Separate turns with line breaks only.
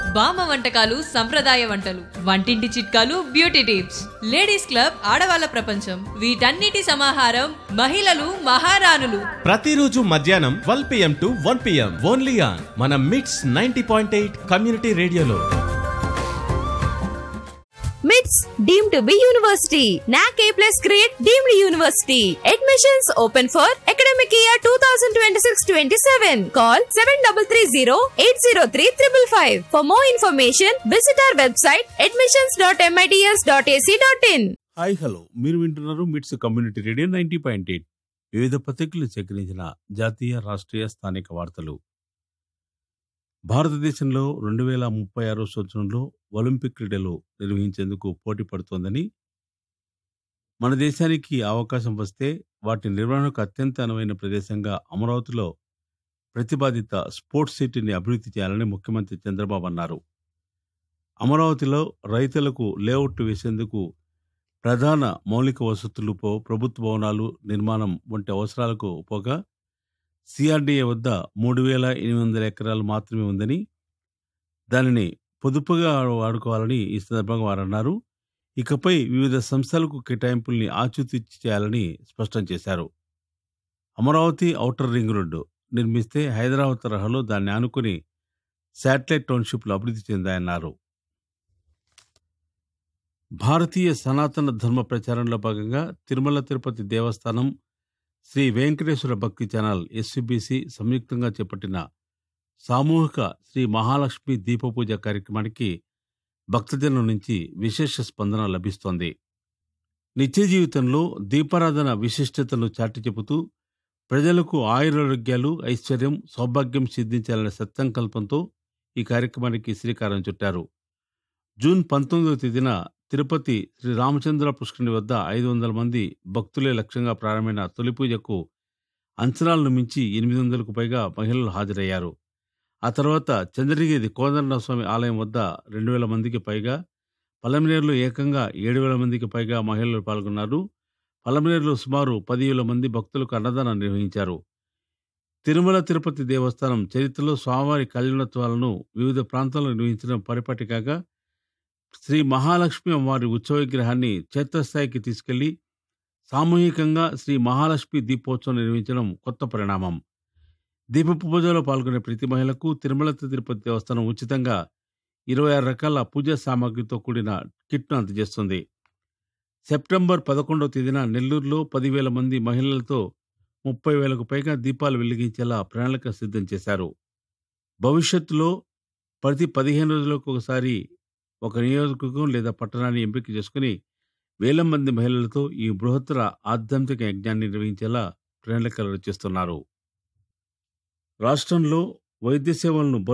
బామ్మ వంటకాలు సంప్రదాయ వంటలు వంటింటి చిట్కాలు బ్యూటీ టిప్స్ లేడీస్ క్లబ్ ఆడవాళ్ళ ప్రపంచం వీటన్నిటి సమాహారం మహిళలు మహారాణులు
ప్రతిరోజు మధ్యాహ్నం twelve PM to one PM only on మన MITS ninety point eight community రేడియోలో
మిట్స్ deemed to be university NAAC A plus grade deemed university admissions open for academic year two thousand twenty six twenty seven call seven double three zero eight zero three triple five for more information visit our website admissions dot MITS dot AC dot in
hi hello మీరు వింటున్నారు MITS community radio ninety point eight వివిధ పత్రికలు సేకరించిన జాతీయ రాష్ట్రీయ స్థానిక వార్తలు భారతదేశంలో రెండు వేల ముప్పై ఆరో సంవత్సరంలో ఒలింపిక్ క్రీడలు నిర్వహించేందుకు పోటీ పడుతోందని మన దేశానికి అవకాశం వస్తే వాటి నిర్వహణకు అత్యంత అనువైన ప్రదేశంగా అమరావతిలో ప్రతిపాదిత స్పోర్ట్స్ సిటీని అభివృద్ధి చేయాలని ముఖ్యమంత్రి చంద్రబాబు అన్నారు అమరావతిలో రైతులకు లేఅవుట్ వేసేందుకు ప్రధాన మౌలిక వసతులతో ప్రభుత్వ భవనాలు నిర్మాణం వంటి అవసరాలకు పోగా సిఆర్డీఏ వద్ద మూడు వేల ఎనిమిది వందల ఎకరాలు మాత్రమే ఉందని దానిని పొదుపుగా వాడుకోవాలని ఈ సందర్భంగా వారు అన్నారు ఇకపై వివిధ సంస్థలకు కేటాయింపుల్ని ఆచితూచి చేయాలని స్పష్టం చేశారు అమరావతి ఔటర్ రింగ్ రోడ్డు నిర్మిస్తే హైదరాబాద్ తరహాలో దాన్ని ఆనుకుని శాటిలైట్ టౌన్షిప్లు అభివృద్ధి చెందాయన్నారు భారతీయ సనాతన ధర్మ ప్రచారంలో భాగంగా తిరుమల తిరుపతి దేవస్థానం శ్రీ వెంకటేశ్వర భక్తి ఛానల్ ఎస్విబిసి సంయుక్తంగా చేపట్టిన సామూహిక శ్రీ మహాలక్ష్మి దీపపూజ కార్యక్రమానికి భక్తజనం నుంచి విశేష స్పందన లభిస్తోంది నిత్య జీవితంలో దీపారాధన విశిష్టతను చాటి చెబుతూ ప్రజలకు ఆయురారోగ్యాలు ఐశ్వర్యం సౌభాగ్యం సిద్ధించాలనే సత్సంకల్పంతో ఈ కార్యక్రమానికి శ్రీకారం చుట్టారు జూన్ పంతొమ్మిదవ తేదీన తిరుపతి శ్రీ రామచంద్ర పుష్కరిణి వద్ద ఐదు వందల మంది భక్తులే లక్ష్యంగా ప్రారంభమైన తొలి పూజకు అంచనాలను మించి ఎనిమిది వందలకు పైగా మహిళలు హాజరయ్యారు ఆ తర్వాత చంద్రగిరి కోదండరామ స్వామి ఆలయం వద్ద రెండు వేల మందికి పైగా పలమనేరులో ఏకంగా ఏడు వేల మందికి పైగా మహిళలు పాల్గొన్నారు పలమనేరులో సుమారు పదివేల మంది భక్తులకు అన్నదానం నిర్వహించారు తిరుమల తిరుపతి దేవస్థానం చరిత్రలో స్వామివారి కళ్యాణోత్సవాలను వివిధ ప్రాంతాల్లో నిర్వహించడం పరిపాటి కాగా శ్రీ మహాలక్ష్మి అమ్మవారి ఉత్సవ విగ్రహాన్ని క్షేత్రస్థాయికి తీసుకెళ్లి సామూహికంగా శ్రీ మహాలక్ష్మి దీపోత్సవం నిర్వహించడం కొత్త పరిణామం దీపపు పూజలో పాల్గొనే ప్రతి మహిళకు తిరుమల తిరుపతి దేవస్థానం ఉచితంగా ఇరవై ఆరు రకాల పూజా సామాగ్రితో కూడిన కిట్ను అందజేస్తుంది సెప్టెంబర్ పదకొండవ తేదీన నెల్లూరులో పదివేల మంది మహిళలతో ముప్పై వేలకు పైగా దీపాలు వెలిగించేలా ప్రణాళిక సిద్ధం చేశారు భవిష్యత్తులో ప్రతి పదిహేను రోజులకు ఒకసారి ఒక నియోజకవర్గం లేదా పట్టణాన్ని ఎంపిక చేసుకుని వేల మంది మహిళలతో ఈ బృహత్తర ఆధ్యాత్మిక యజ్ఞాన్ని నిర్వహించేలా ప్రణాళికలు రచిస్తున్నారు రాష్ట్రంలో వైద్య సేవలను